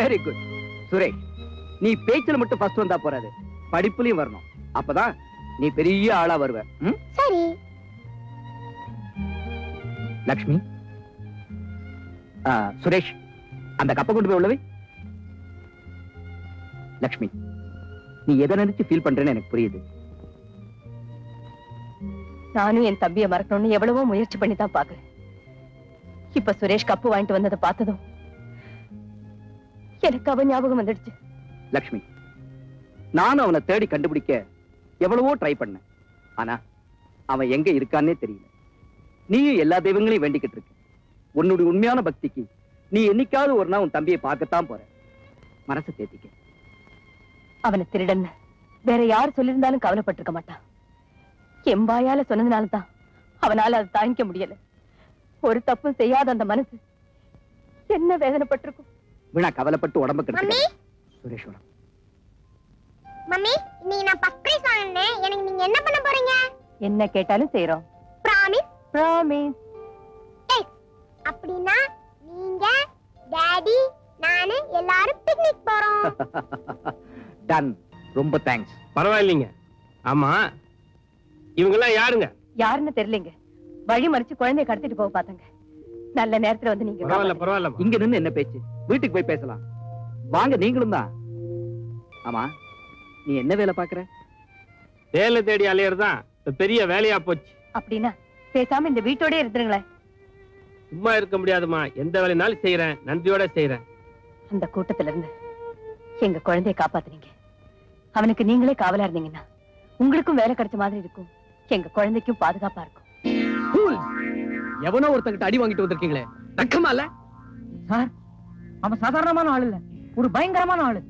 Very good Suresh நீ பேச்சுல மட்டும் ஃபர்ஸ்ட் வந்தா போறாது படிப்புலயும் வரணும் அப்பதான் நீ பெரிய ஆளா வருவ ம்? சரி லக்ஷ்மி ஆ, சுரேஷ் அந்த கப்பை கொண்டு போய் உள்ளவை லக்ஷ்மி நீ எதை நினைச்சு ஃபீல் பண்றேன்னு எனக்கு புரியுது நானும் என் தம்பியை மறக்கணும்னு எவ்வளவோ முயற்சி பண்ணி தான் பாக்குறேன் இப்ப சுரேஷ் கப்பு வாங்கிட்டு வந்ததை பார்த்ததும் எனக்கு அவன் ஞாபகம் வந்துடுச்சு லக்ஷ்மி நானும் அவனை தேடி கண்டுபிடிக்க எவ்வளவோ ட்ரை பண்ணேன் ஆனா அவன் எங்க இருக்கான்னே தெரியல நீயும் எல்லா தெய்வங்களையும் வேண்டிக்கிட்டு இருக்க உன்னுடைய உண்மையான பக்திக்கு நீ என்னைக்காவது ஒரு நாள் உன் தம்பியை பார்க்கத்தான் போற மனசை தேத்திக்க அவனை திருடன் வேற யார் சொல்லியிருந்தாலும் கவலைப்பட்டிருக்க மாட்டான் எம்பாயால சொன்னதுனால தான் அவனால அதை தாங்கிக்க முடியல ஒரு தப்பும் செய்யாத அந்த மனசு என்ன வேதனைப்பட்டிருக்கும் வீணா கவலைப்பட்டு உடம்ப கெடுத்துக்க மம்மி சுரேஷோட மம்மி இன்னைக்கு நான் ஃபர்ஸ்ட் பிரைஸ் வாங்கினேன் எனக்கு நீங்க என்ன பண்ண போறீங்க என்ன கேட்டாலும் செய்யறோம் ப்ராமிஸ் ப்ராமிஸ் அப்படின்னா நீங்க டாடி நானு எல்லாரும் பிக்னிக் போறோம் டன் ரொம்ப தேங்க்ஸ் பரவாயில்லைங்க ஆமா இவங்கெல்லாம் யாருங்க யாருன்னு தெரியலங்க வழி மறிச்சு குழந்தைய கடத்திட்டு போக பார்த்தாங்க நல்ல நேரத்துல வந்து நீங்க பரவாயில்ல காப்பாத்துனீங்க. பரவாயில்ல இங்க நின்னு என்ன பேச்சு வீட்டுக்கு போய் பேசலாம் வாங்க நீங்களும் தான் ஆமா நீ என்ன வேலை பாக்குற வேலை தேடி அலையறதுதான் இப்ப பெரிய வேலையா போச்சு அப்படின்னா பேசாம இந்த வீட்டோட இருந்துருங்களேன் சும்மா இருக்க முடியாதுமா எந்த வேலைனாலும் செய்யறேன் நன்றியோட செய்யறேன் அந்த கூட்டத்துல இருந்து எங்க குழந்தைய காப்பாத்துனீங்க அவனுக்கு நீங்களே காவலா இருந்தீங்கன்னா உங்களுக்கும் வேலை கிடைச்ச மாதிரி இருக்கும் எங்க குழந்தைக்கும் பாதுகாப்பா இருக்கும் எவனோ ஒருத்தங்கிட்ட அடி வாங்கிட்டு வந்திருக்கீங்களே தக்கமா இல்ல சார் அவன் சாதாரணமான ஆள் இல்ல ஒரு பயங்கரமான ஆளு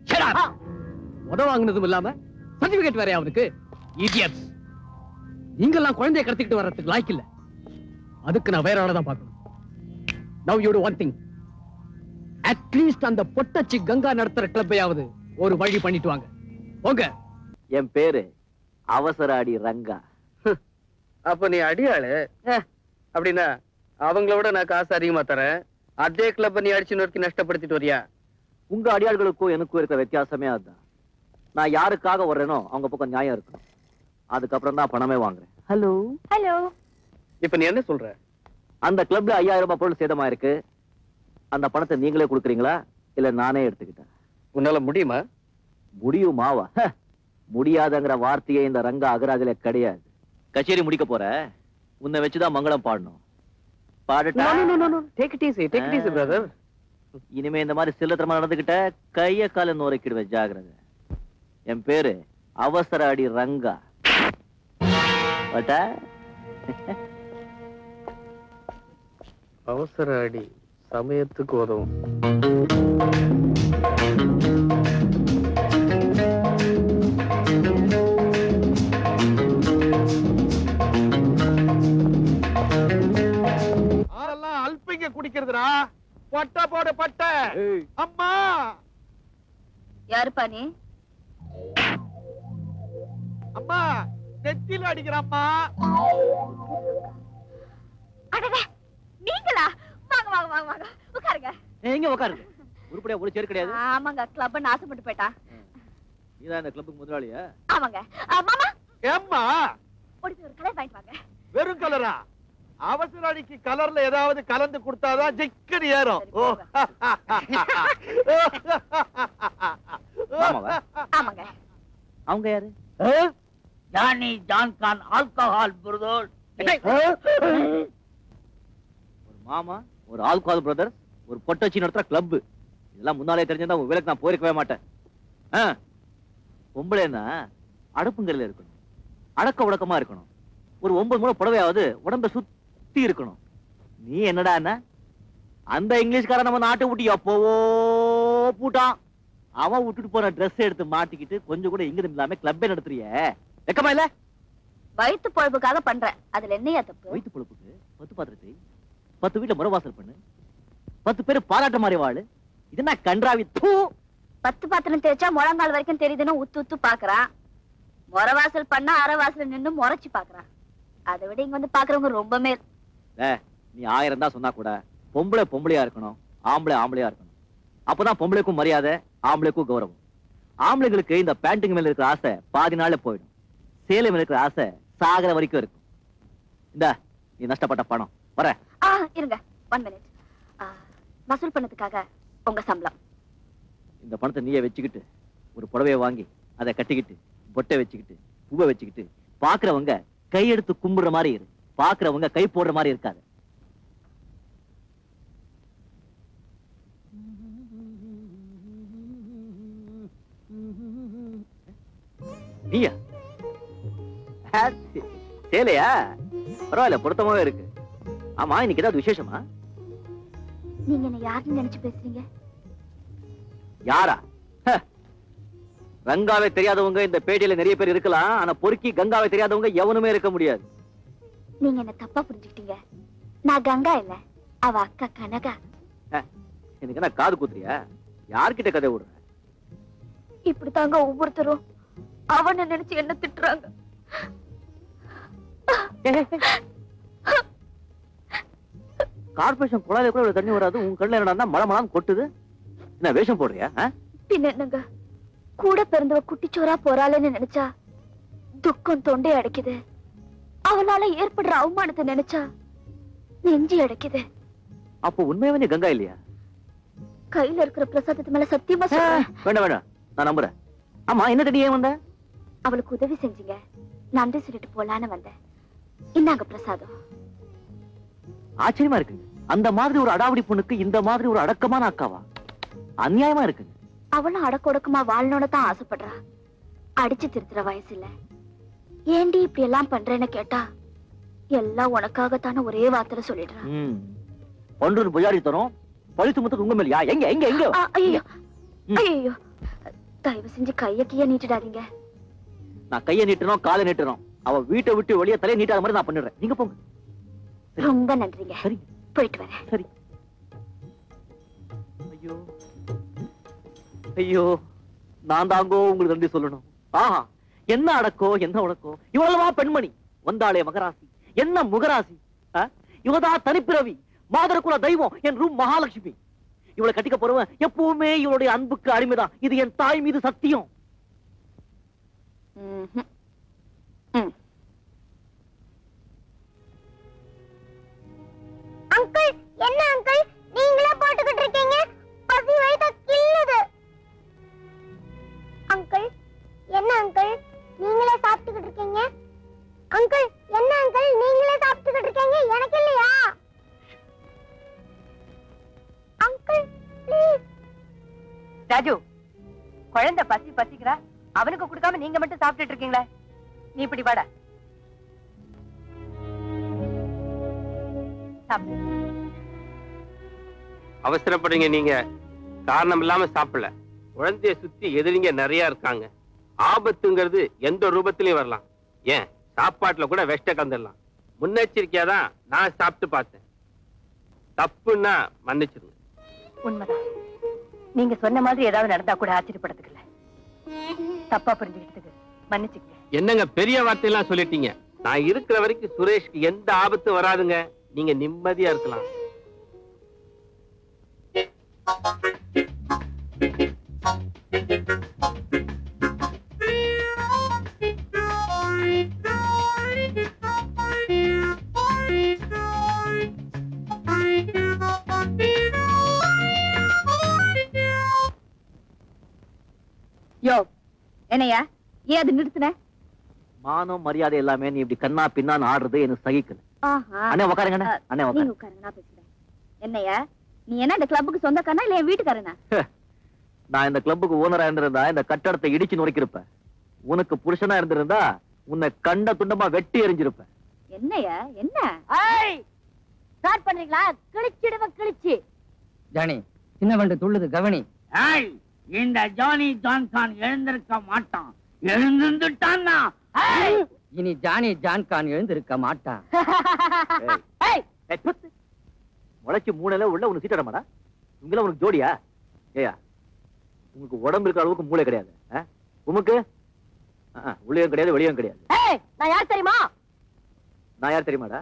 உத வாங்கினதும் இல்லாம சர்டிபிகேட் வேற அவனுக்கு இடியட்ஸ் நீங்கெல்லாம் குழந்தைய கடத்திக்கிட்டு வர்றதுக்கு லாய்க்கு இல்ல அதுக்கு நான் வேற ஆளை தான் பார்க்கணும் now you do one thing at least அந்த பொட்டச்சி கங்கா நடத்துற கிளப்பையாவது ஒரு வழி பண்ணிட்டு வாங்க போங்க என் பேரு அவசர அடி ரங்கா அப்ப நீ அடியாளு அப்படின்னா அவங்கள விட நான் காசு அதிகமா தரேன் அதே கிளப்ப நீ அடிச்சு நொறுக்கி நஷ்டப்படுத்திட்டு வரியா உங்க அடியாள்களுக்கும் எனக்கும் இருக்கிற வித்தியாசமே அதுதான் நான் யாருக்காக வர்றேனோ அவங்க பக்கம் நியாயம் இருக்கணும் அதுக்கப்புறம் தான் பணமே வாங்குறேன் ஹலோ ஹலோ இப்ப நீ என்ன சொல்ற அந்த கிளப்ல ஐயாயிரம் ரூபாய் பொருள் சேதமா இருக்கு அந்த பணத்தை நீங்களே கொடுக்குறீங்களா இல்ல நானே எடுத்துக்கிட்டேன் உன்னால முடியுமா முடியுமாவா ஹ, முடியாதுங்கிற வார்த்தையே இந்த ரங்க அகராஜில கிடையாது கச்சேரி முடிக்க போற உன்னை வச்சுதான் மங்களம் பாடணும் பாடட்டா take it easy take it easy brother இனிமே இந்த மாதிரி சில்லத்தரமா நடந்துகிட்ட கைய கால நோரைக்கிடுவேன் ஜாகிரதை என் பேரு அவசர அடி ரங்கா பட்டா அவசர அடி சமயத்துக்கு உதவும் ஆரெல்லாம் அல்பிங்க குடிக்கிறதுடா பட்ட போட பட்ட அம்மா யாருப்பா நீ அம்மா நெத்தியில அடிக்கிறம்மா அடடே நீங்களா வாங்க வாங்க வாங்க வாங்க உட்காருங்க எங்க உட்காருங்க உருப்படியா ஒரு சேர் கிடையாது ஆமாங்க கிளப் நாசப்பட்டு போயிட்டா நீதான் இந்த கிளப்புக்கு முதலாளியா ஆமாங்க ஆ, மாமா ஏம்மா முடிஞ்ச ஒரு கலர் வாங்கிட்டு வாங்க வெறும் கலரா அவசர அடிக்கு கலர்ல ஏதாவது கலந்து கொடுத்தாதான் ஜிக்கடி ஏறும் ஓ ஆமாவா ஆமாங்க அவங்க யாரு ஜானி ஜான்கான் ஆல்கஹால் புருதோல் ஒரு மாமா ஒரு ஆல்கால் பிரதர் ஒரு பொட்டச்சி நடத்துற கிளப் இதெல்லாம் முன்னாலே தெரிஞ்சிருந்தா உன் வேலைக்கு நான் போயிருக்கவே மாட்டேன் ஆ, பொம்பளைன்னா அடப்புங்கரையில இருக்கணும் அடக்க உடக்கமா இருக்கணும் ஒரு ஒன்பது முறை புடவையாவது உடம்ப சுத்தி இருக்கணும் நீ என்னடா என்ன அந்த இங்கிலீஷ்காரன் நம்ம நாட்டை விட்டு எப்போவோ பூட்டான் அவன் விட்டுட்டு போன ட்ரெஸ் எடுத்து மாட்டிக்கிட்டு கொஞ்சம் கூட இங்கிருந்து இல்லாம கிளப்பே நடத்துறிய வெக்கமா இல்ல வயிற்று பொழப்புக்காக பண்றேன் அதுல என்னையா தப்பு வயிற்று பொழுப்புக்கு பத்து பாத்திரத்தை பத்து வீட்டுல முறவாசல் பண்ணு பத்து பேர் பாராட்ட மாதிரி வாழு இது என்ன கன்றாவி தூ பத்து பாத்திரம் தேய்ச்சா முழங்கால் வரைக்கும் தெரியுதுன்னு உத்து உத்து பாக்குறான் முறவாசல் பண்ணா அரைவாசல் நின்னு முறைச்சு பாக்குறான் அதை விட இங்க வந்து பாக்குறவங்க ரொம்ப மேல் நீ ஆயிரம் தான் சொன்னா கூட பொம்பளை பொம்பளையா இருக்கணும் ஆம்பளை ஆம்பளையா இருக்கணும் அப்பதான் பொம்பளைக்கும் மரியாதை ஆம்பளைக்கும் கௌரவம் ஆம்பளைங்களுக்கு இந்த பேண்ட்டுங்க மேல இருக்கிற ஆசை பாதி நாள்ல போயிடும் சேலை மேல இருக்கிற ஆசை சாகர வரைக்கும் இருக்கும் இந்த நீ நஷ்டப்பட்ட பணம் வர ஆ இருங்க ஒன் மினிட் வசூல் பண்ணதுக்காக உங்க சம்பளம் இந்த பணத்தை நீயே வச்சுக்கிட்டு ஒரு புடவைய வாங்கி அதை கட்டிக்கிட்டு பொட்டை வச்சுக்கிட்டு பூவை வச்சுக்கிட்டு பாக்குறவங்க கையெடுத்து கும்பிடுற மாதிரி இரு பாக்குறவங்க கை போடுற மாதிரி இருக்காது நீயா ஆ, சே- சேலையா பரவாயில்ல பொருத்தமாவே இருக்கு ஆமா இன்னைக்கு ஏதாவது விசேஷமா நீங்க என்ன யாருன்னு நினைச்சு பேசுறீங்க யாரா ஹ. ரங்காவை தெரியாதவங்க இந்த பேட்டையில நிறைய பேர் இருக்கலாம் ஆனா பொறுக்கி கங்காவை தெரியாதவங்க எவனுமே இருக்க முடியாது நீங்க என்ன தப்பா புரிஞ்சுக்கிட்டீங்க நான் கங்கா இல்ல அவ அக்கா கனகா எனக்கு என்ன காது குத்துறியா யார்கிட்ட கதை விடுற இப்படித்தாங்க ஒவ்வொருத்தரும் அவனை நினைச்சு என்ன திட்டுறாங்க கார்பரேஷன் குழாயில கூட இவ்வளவு தண்ணி வராது உன் கண்ணுல என்னடா மழை மழான்னு கொட்டுது என்ன வேஷம் போடுறியா ஆ? பின்ன என்னங்க கூட பிறந்தவ குட்டிச்சோரா போறாளேன்னு நினைச்சா துக்கம் தொண்டை அடைக்குது அவளால ஏற்படுற அவமானத்தை நினைச்சா நெஞ்சி அடைக்குது அப்போ உண்மையாவே நீ கங்கா இல்லையா கையில இருக்கிற பிரசாதத்து மேல சத்தியமா சொல்றேன் வேண்டாம் வேண்டாம் நான் நம்புறேன் ஆமா என்ன தண்ணி ஏன் வந்த அவளுக்கு உதவி செஞ்சீங்க நன்றி சொல்லிட்டு போலான்னு வந்தேன் இன்னாங்க பிரசாதம் ஆச்சரியமா இருக்குங்க அந்த மாதிரி ஒரு அடாவடி பொண்ணுக்கு இந்த மாதிரி ஒரு அடக்கமான அக்காவா அநியாயமா இருக்குங்க அவளும் அடக்கொடக்கமா வாழணும்னு தான் ஆசைப்படுறா அடிச்சு திருத்துற வயசு இல்ல ஏண்டி இப்படி எல்லாம் பண்றேன்னு கேட்டா எல்லாம் உனக்காகத்தான ஒரே வார்த்தை சொல்லிடுறா ம் ஒன்று புஜாரி தரும் பழி சுமத்துக்கு உங்க மேலயா எங்க எங்க எங்க ஆ, ஐயோ ம். ஐயோ தயவு செஞ்சு கைய கீய நீட்டிடாதீங்க நான் கையை நீட்டணும் காலை நீட்டணும் அவ வீட்டை விட்டு வெளியே தலையை நீட்டாத மாதிரி நான் பண்ணிடுறேன் நீங்க போங்க ரொம்ப நன்றிங்க சரி போயிட்டு வரேன் சரி ஐயோ ஐயோ நான் தாங்கோ உங்களுக்கு நன்றி சொல்லணும் ஆஹா என்ன அடக்கோ என்ன உடக்கோ இவ்வளவா பெண்மணி வந்தாளே மகராசி என்ன முகராசி ஆ? இவதா தனிப்பிறவி மாதரகுல தெய்வம் என் ரூம் மகாலட்சுமி இவளை கட்டிக்க போறவன் எப்பவுமே இவளுடைய அன்புக்கு அடிமைதான் இது என் தாய் மீது சத்தியம் ம்ஹும். ம். அங்கிள் என்ன அங்கிள் நீங்களே போட்டுக்கிட்டு இருக்கீங்க பசி வயித்த கிள்ளுது அங்கிள் என்ன அங்கிள் நீங்களே சாப்பிட்டுக்கிட்டு இருக்கீங்க அங்கிள் என்ன அங்கிள் நீங்களே சாப்பிட்டுக்கிட்டு இருக்கீங்க எனக்கு இல்லையா அங்கிள் ப்ளீஸ் ராஜு குழந்தை பசி பசிக்கிறா அவனுக்கு கொடுக்காம நீங்க மட்டும் சாப்பிட்டுட்டு இருக்கீங்களே நீ இப்படி வாடா சாப்பிடு அவசரப்படுறீங்க நீங்க காரணம் இல்லாம சாப்பிடல குழந்தைய சுத்தி எதிரிங்க நிறைய இருக்காங்க ஆபத்துங்கிறது எந்த ரூபத்திலயும் வரலாம் ஏன் சாப்பாட்டுல கூட வெஷ்ட கந்துடலாம் முன்னெச்சரிக்கையா தான் நான் சாப்பிட்டு பார்த்தேன் தப்புன்னா மன்னிச்சிருங்க உண்மைதான் நீங்க சொன்ன மாதிரி ஏதாவது நடந்தா கூட ஆச்சரியப்படுறதுக்கு இல்ல தப்பா புரிஞ்சுக்கிட்டதுக்கு மன்னிச்சுக்கங்க என்னங்க பெரிய வார்த்தையெல்லாம் சொல்லிட்டீங்க நான் இருக்கிற வரைக்கும் சுரேஷ்க்கு எந்த ஆபத்தும் வராதுங்க நீங்க நிம்மதியா இருக்கலாம் யோ என்னையா ஏன் அது நிறுத்தின மானம் மரியாதை எல்லாமே நீ இப்படி கண்ணா பின்னான்னு ஆடுறது எனக்கு சகிக்கல ஆஹா அண்ணே உக்காருங்க அண்ணே. அஹ், அண்ணே நீங்க உக்காரு உட்காருங்க நான் பேசுறேன் என்னையா நீ என்ன இந்த கிளப்புக்கு சொந்தக்காரனா இல்ல என் வீட்டுக்காரனா நான் இந்த கிளப்புக்கு ஓனரா இருந்திருந்தா இந்த கட்டடத்தை இடிச்சு நுழைக்கிருப்பேன் உனக்கு புருஷனா இருந்திருந்தா உன்னை கண்ட துண்டமா வெட்டி எறிஞ்சிருப்பேன் என்னையா என்ன ஸ்டார்ட் பண்றீங்களா கிழிச்சிடுவ கிழிச்சு ஜானி சின்ன வண்டு துள்ளுது கவனி ஏய் இந்த ஜானி ஜான்கான் எழுந்திருக்க மாட்டான் எழுந்திருந்துட்டான்னா ஏய் இனி ஜானி ஜான்கான் எழுந்திருக்க மாட்டான் ஏய், துத்து. முளைச்சு மூணுல உள்ள உனக்கு சீட்டடமாடா இங்கெல்லாம் உனக்கு ஜோடியா ஏயா உங்களுக்கு உடம்பு இருக்கிற அளவுக்கு மூளை கிடையாது ஆ? உமக்கு ஆ, ஆ, உள்ளேயும் கிடையாது வெளியும் கிடையாது ஏய் நான் யார் தெரியுமா நான் யார் தெரியுமாடா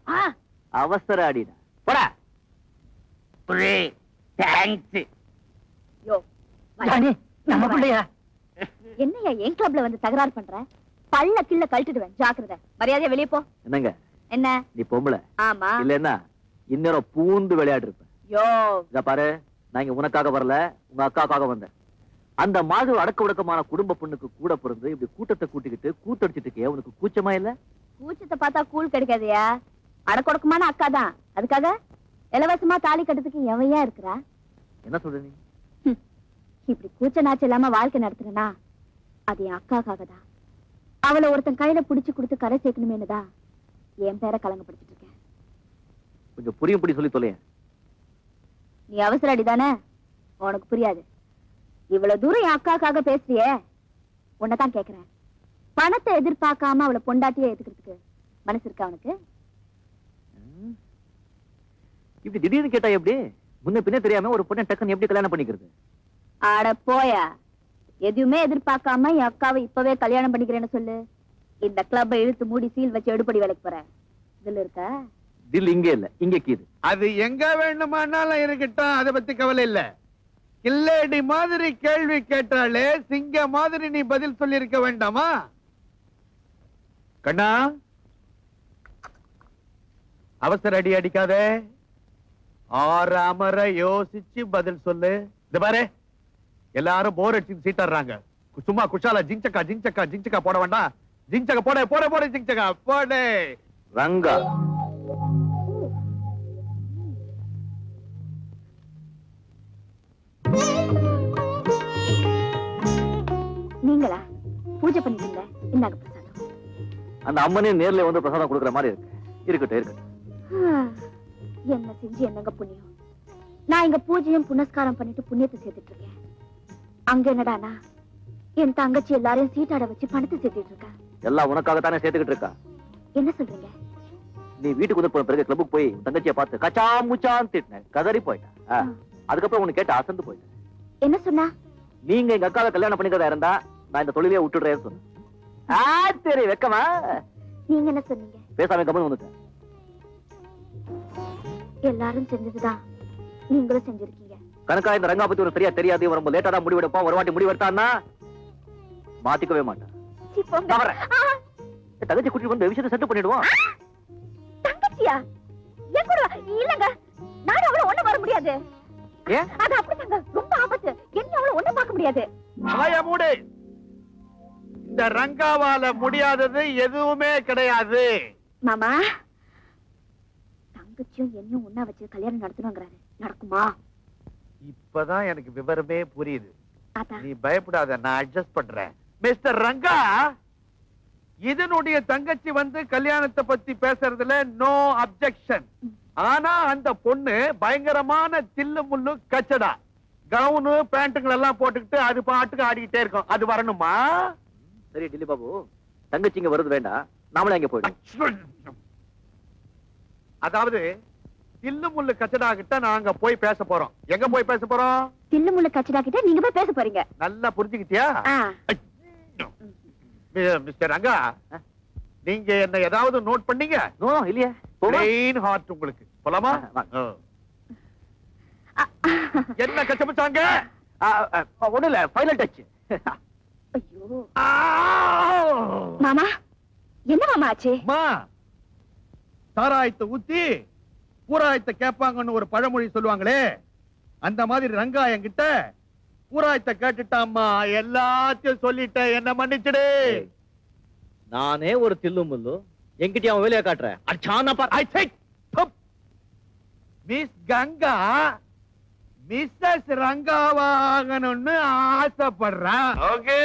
அவசர அடிடா போடா ஒரே தேங்க்ஸ் யோ ஜானி நம்ம பிள்ளையா என்னையா என் கிளப்ல வந்து தகராறு பண்ற பல்ல கிள்ள கழட்டிடுவேன் ஜாக்கிரதை மரியாதையா வெளியே போ என்னங்க என்ன நீ பொம்பளை ஆமா இல்லன்னா இந்நேரம் பூந்து விளையாடு இருப்ப யோ இத பாரு நான் இங்க உனக்காக வரல உங்க அக்காக்காக வந்தேன் அந்த மாதிரி அடக்க உடக்கமான குடும்ப பொண்ணுக்கு கூட பிறந்து இப்படி கூட்டத்தை கூட்டிக்கிட்டு கூத்தடிச்சிட்டு இருக்கே உனக்கு கூச்சமா இல்ல கூச்சத்தை பார்த்தா கூழ் கிடைக்காதயா அடக்கொடக்கமான அக்கா தான் அதுக்காக இலவசமா தாலி கட்டுறதுக்கு எவையா இருக்கிறா என்ன சொல்ற நீ இப்படி கூச்ச நாச்சு இல்லாம வாழ்க்கை நடத்துறேனா அது என் அக்காக்காக தான் அவளை ஒருத்தன் கையில புடிச்சு கொடுத்து கரை சேர்க்கணுமேனு தான் என் பேரை கலங்கப்படுத்திட்டு இருக்கேன் கொஞ்சம் புரியும் புடி சொல்லி தொலையேன் நீ அவசர அடிதானே உனக்கு புரியாது இவ்வளவு தூரம் என் அக்காக்காக பேசுறியே உன்னைத்தான் கேக்குறேன் பணத்தை எதிர்பார்க்காம அவளை பொண்டாட்டியே ஏத்துக்கிறதுக்கு மனசு இருக்கா அவனுக்கு இப்படி திடீர்னு கேட்டா எப்படி முன்ன பின்ன தெரியாம ஒரு பொண்ணை டக்குன்னு எப்படி கல்யாணம் பண்ணிக்கிறது ஆட போயா எதுவுமே எதிர்பார்க்காம என் அக்காவை இப்பவே கல்யாணம் பண்ணிக்கிறேன்னு சொல்லு இந்த கிளப்பை இழுத்து மூடி சீல் வச்சு எடுப்படி வேலைக்கு போறேன் இதுல இருக்கா தில் இங்க இல்ல இங்க கீது அது எங்க வேணுமானாலும் இருக்கட்டும் அதை பத்தி கவலை இல்ல கில்லேடி மாதிரி கேள்வி கேட்டாலே சிங்க மாதிரி நீ பதில் சொல்லி இருக்க வேண்டாமா கண்ணா அவசர அடி அடிக்காதே ஆறு அமர யோசிச்சு பதில் சொல்லு இந்த பாரு எல்லாரும் போர் அடிச்சு சீட்டாடுறாங்க சும்மா குஷாலா ஜிங்சக்கா ஜிங்சக்கா ஜிங்சக்கா போட வேண்டாம் ஜிங்சக்கா போட போட போட ஜிங்சக்கா போடே ரங்கா நீங்களா பூஜை பண்ணிட்டீங்க இந்தாங்க பிரசாதம் அந்த அம்மனே நேர்ல வந்து பிரசாதம் கொடுக்குற மாதிரி இருக்கு இருக்கட்டும் இருக்கட்டும் ஆ, என்ன செஞ்சு என்னங்க புண்ணியம் நான் இங்க பூஜையும் புனஸ்காரம் பண்ணிட்டு புண்ணியத்தை சேர்த்துட்டு இருக்கேன் அங்க என்னடானா என் தங்கச்சி எல்லாரையும் சீட்டாட வச்சு பணத்தை சேர்த்துட்டு இருக்கா எல்லாம் உனக்காகத்தானே சேர்த்துக்கிட்டு இருக்கா என்ன சொல்றீங்க நீ வீட்டுக்கு வந்து போன பிறகு கிளப்புக்கு போய் உன் தங்கச்சியை பார்த்து கச்சா முச்சான்னு திட்டினேன் கதறி போயிட்டேன் ஆ. அதுக்கப்புறம் உனக்கு கேட்டு அசந்து போயிட்டேன் என்ன சொன்னா நீங்க எங்க அக்காவை கல்யாணம் பண்ணிக்கிறதா இருந்தா நான் இந்த தொழிலே விட்டுடுறேன்னு சொன்னேன் ஆ, சரி வெக்கமா நீங்க என்ன சொன்னீங்க பேசாம கம்மன் வந்துட்டேன் எல்லாரும் செஞ்சதுதான் நீங்களும் செஞ்சிருக்கீங்க கணக்கா இந்த ரங்கா பத்தி ஒரு சரியா தெரியாது இவன் ரொம்ப லேட்டா தான் முடிவெடுப்பான் ஒரு வாட்டி முடிவெடுத்தான்னா மாத்திக்கவே மாட்டான் சீ, போங்க. தவறேன். ஆ, என் தங்கச்சி கூட்டிட்டு வந்து விஷயத்தை செட்டு பண்ணிடுவான் தங்கச்சியா என் கூட வா. இல்லங்க நானும் அவளை ஒண்ணு வர முடியாது ஏன் அது அப்படிதாங்க ரொம்ப ஆபத்து என்ன அவளை ஒண்ணு பார்க்க முடியாது வாய மூடு இந்த ரங்காவால முடியாதது எதுவுமே கிடையாது மாமா தங்கச்சியும் என்னையும் ஒண்ணா வச்சு கல்யாணம் நடத்தணுங்கிறாரு நடக்குமா இப்பதான் எனக்கு விவரமே புரியுது அதான் நீ பயப்படாத நான் அட்ஜஸ்ட் பண்றேன் மிஸ்டர் ரங்கா இதனுடைய தங்கச்சி வந்து கல்யாணத்தை பத்தி பேசுறதுல நோ அப்செக்ஷன் ஆனா அந்த பொண்ணு பயங்கரமான தில்லு முள்ளு கச்சடா கவுனு பேண்ட்டுகள் எல்லாம் போட்டுக்கிட்டு அது பாட்டுக்கு ஆடிக்கிட்டே இருக்கும் அது வரணுமா சரி டில்லி பாபு தங்கச்சி இங்க வருது வேண்டாம் நாமளே அங்க போயிடும் அதாவது தில்லு முள்ளு கச்சடா கிட்ட நாங்க போய் பேச போறோம் எங்க போய் பேச போறோம் தில்லு முள்ள கச்சிடா கிட்ட நீங்க போய் பேச போறீங்க நல்லா புரிஞ்சுக்கிட்டியா ஆ, மி- மிஸ்டர் ரங்கா நீங்க என்ன ஏதாவது நோட் பண்ணீங்க நோ இல்லையே போமா பிளெயின் ஹார்ட் உங்களுக்கு போலாமா ஆ, வாங்க. ஆ. என்ன கச்சமிச்சாங்க ஒண்ணு இல்ல ஃபைனல் டச் ஐயோ மாமா என்ன மாமா ஆச்சு அம்மா சாராயத்தை ஊத்தி பூராயத்தை கேட்பாங்கன்னு ஒரு பழமொழி சொல்லுவாங்களே அந்த மாதிரி ரங்கா என்கிட்ட பூராயத்தை கேட்டுட்டாம்மா எல்லாத்தையும் சொல்லிட்டேன் என்ன மன்னிச்சிடு நானே ஒரு தில்லு முள்ளு என்கிட்ட அவன் வேலையை காட்டுறேன் அச்சான பார் I say, துப். மிஸ் கங்கா மிஸ்ஸஸ் ரங்காவாகணும்னு ஆசைப்படுறான் ஓகே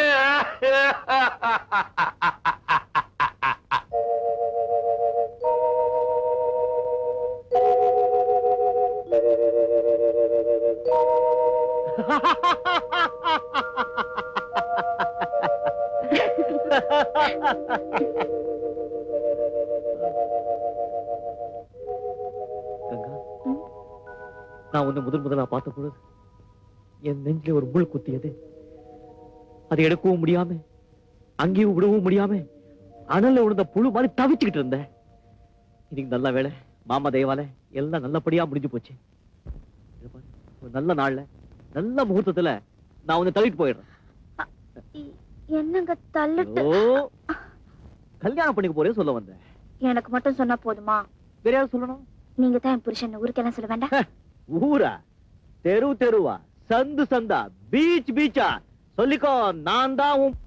கங்கா நான் உன்னை முதல் முதலா பார்த்த பொழுது என் நெஞ்சில ஒரு முள் குத்தியது அதை எடுக்கவும் முடியாம அங்கேயும் விடவும் முடியாம அனல்ல விழுந்த புழு மாதிரி தவிச்சுக்கிட்டு இருந்தேன் இன்னைக்கு நல்ல வேலை மாமா தெய்வால எல்லாம் நல்லபடியா முடிஞ்சு போச்சு இதை பாரு, ஒரு நல்ல நாள்ல நல்ல முகூர்த்தத்துல நான் உன்னை தள்ளிட்டு போயிடுறேன் என்னங்க தள்ளிட்டு ஓ கல்யாணம் பண்ணிக்க போறே சொல்ல வந்தேன் எனக்கு மட்டும் சொன்னா போதுமா வேற யாரும் சொல்லணும் நீங்க தான் என் புருஷன் ஊருக்கெல்லாம் சொல்ல வேண்டாம் ஊரா தெரு தெருவா சந்து சந்தா பீச் பீச்சா சொல்லிக்கோ நான் தான் உன்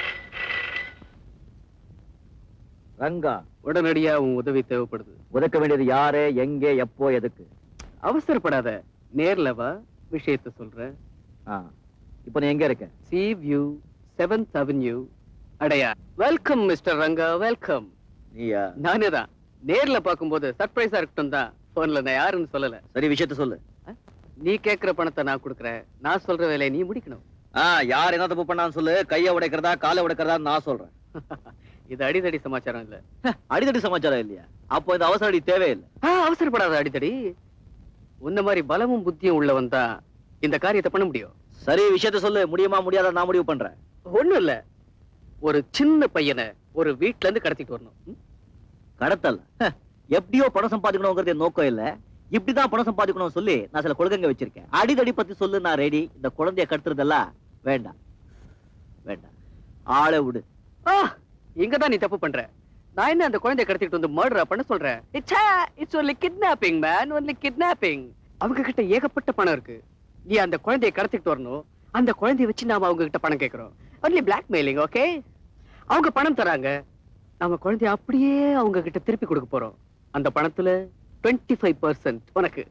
ரங்கா உடனடியா உன் உதவி தேவைப்படுது உதக்க வேண்டியது யாரு எங்கே எப்போ எதுக்கு அவசரப்படாத நேர்ல வா விஷயத்த சொல்றேன் ஆ, இப்போ நீ எங்க இருக்க சி வியூ செவன்த் அவென்யூ அடையா வெல்கம் மிஸ்டர் ரங்கா வெல்கம் நீயா நானே தான் நேர்ல பார்க்கும்போது சர்ப்ரைஸா இருக்கட்டும் தான் போன்ல நான் யாருன்னு சொல்லல சரி விஷயத்த சொல்லு நீ கேக்குற பணத்தை நான் கொடுக்கறேன் நான் சொல்ற வேலையை நீ முடிக்கணும் ஆ யார் என்ன தப்பு பண்ணான்னு சொல்லு கைய உடைக்கிறதா காலை உடைக்கிறதா நான் சொல்றேன் இது அடிதடி சமாச்சாரம் இல்ல அடிதடி சமாச்சாரம் இல்லையா அப்போ இந்த அவசர அடி தேவையில்லை ஆ, அவசரப்படாத அடிதடி உன்ன மாதிரி பலமும் புத்தியும் உள்ளவன் தான் இந்த காரியத்தை பண்ண முடியும் சரி விஷயத்த சொல்லு முடியுமா முடியாத நான் முடிவு பண்றேன் ஒண்ணும் இல்ல ஒரு சின்ன பையனை ஒரு வீட்ல இருந்து கடத்திட்டு வரணும் ம்? கடத்தல் ஹ, எப்படியோ பணம் சம்பாதிக்கணுங்கிறது என் நோக்கம் இல்ல இப்படிதான் பணம் சம்பாதிக்கணும்னு சொல்லி நான் சில கொள்கைங்க வச்சிருக்கேன் அடிதடி பத்தி சொல்லு நான் ரெடி இந்த குழந்தைய கடத்துறதெல்லாம் வேண்டாம் வேண்டாம் ஆளை விடு ஆ, இங்கதான் நீ தப்பு பண்ற நான் என்ன அந்த குழந்தைய கடத்திட்டு வந்து மர்டரா பண்ண சொல்றேன் it's it's only kidnapping man only kidnapping அவங்க கிட்ட ஏகப்பட்ட பணம் இருக்கு நீ அந்த குழந்தைய கடத்திட்டு வரணும் அந்த குழந்தைய வச்சு நாம அவங்க கிட்ட பணம் கேக்குறோம் ஒன்லி பிளாக்மெயிலிங் ஓகே அவங்க பணம் தராங்க நாம குழந்தைய அப்படியே அவங்க கிட்ட திருப்பி கொடுக்க போறோம் அந்த பணத்துல 25% ஃபைவ் பர்சன்ட் உனக்கு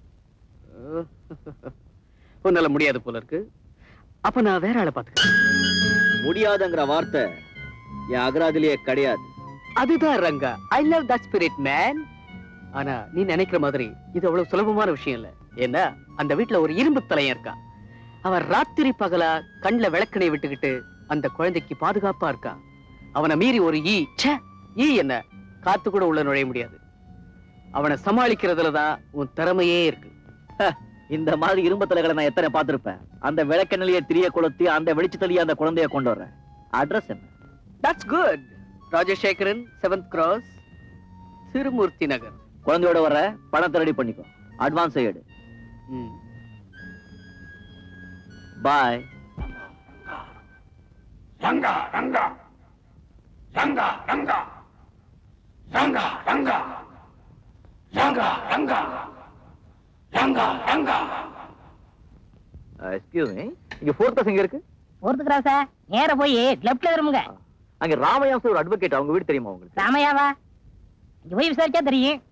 உன்னால முடியாது போல இருக்கு அப்ப நான் வேற ஆளை பாத்துக்கிறேன் முடியாதுங்கிற வார்த்தை என் அகராதிலேயே கிடையாது அதுதான் Ranga I love that spirit man ஆனா நீ நினைக்கிற மாதிரி இது அவ்வளவு சுலபமான விஷயம் இல்ல ஏன்னா அந்த வீட்ல ஒரு இரும்பு தலையன் இருக்கான் அவன் ராத்திரி பகலா கண்ணுல விளக்கணை விட்டுக்கிட்டு அந்த குழந்தைக்கு பாதுகாப்பா இருக்கான் அவனை மீறி ஒரு ஈ ச்சே ஈ என்ன காத்து கூட உள்ள நுழைய முடியாது அவனை சமாளிக்கிறதுல தான் உன் திறமையே இருக்கு இந்த மாதிரி இரும்பு தலைகளை நான் எத்தனை பார்த்திருப்பேன் அந்த விளக்கெண்ணிலேயே திரிய கொளுத்தி அந்த வெளிச்சத்திலேயே அந்த குழந்தைய கொண்டு வர்றேன் அட்ரஸ் என்ன that's good Rajasekaran seventh cross Thirumoorthy Nagar குழந்தையோட வர்ற பணத்தை ரெடி பண்ணிக்கோ அட்வான்ஸ் எடு ம் bye Ranga Ranga Ranga Ranga Ranga Ranga Ranga Ranga Ranga Ranga excuse me இங்க ஃபோர்த் கிளாஸ் எங்க இருக்கு ஃபோர்த் கிராஸா நேர போய் லெஃப்ட்ல திரும்புங்க அங்க ராமையா ஒரு அட்வொகேட் அவங்க வீடு தெரியுமா உங்களுக்கு ராமையாவா இங்க போய் விசாரிச்சா தெரியும்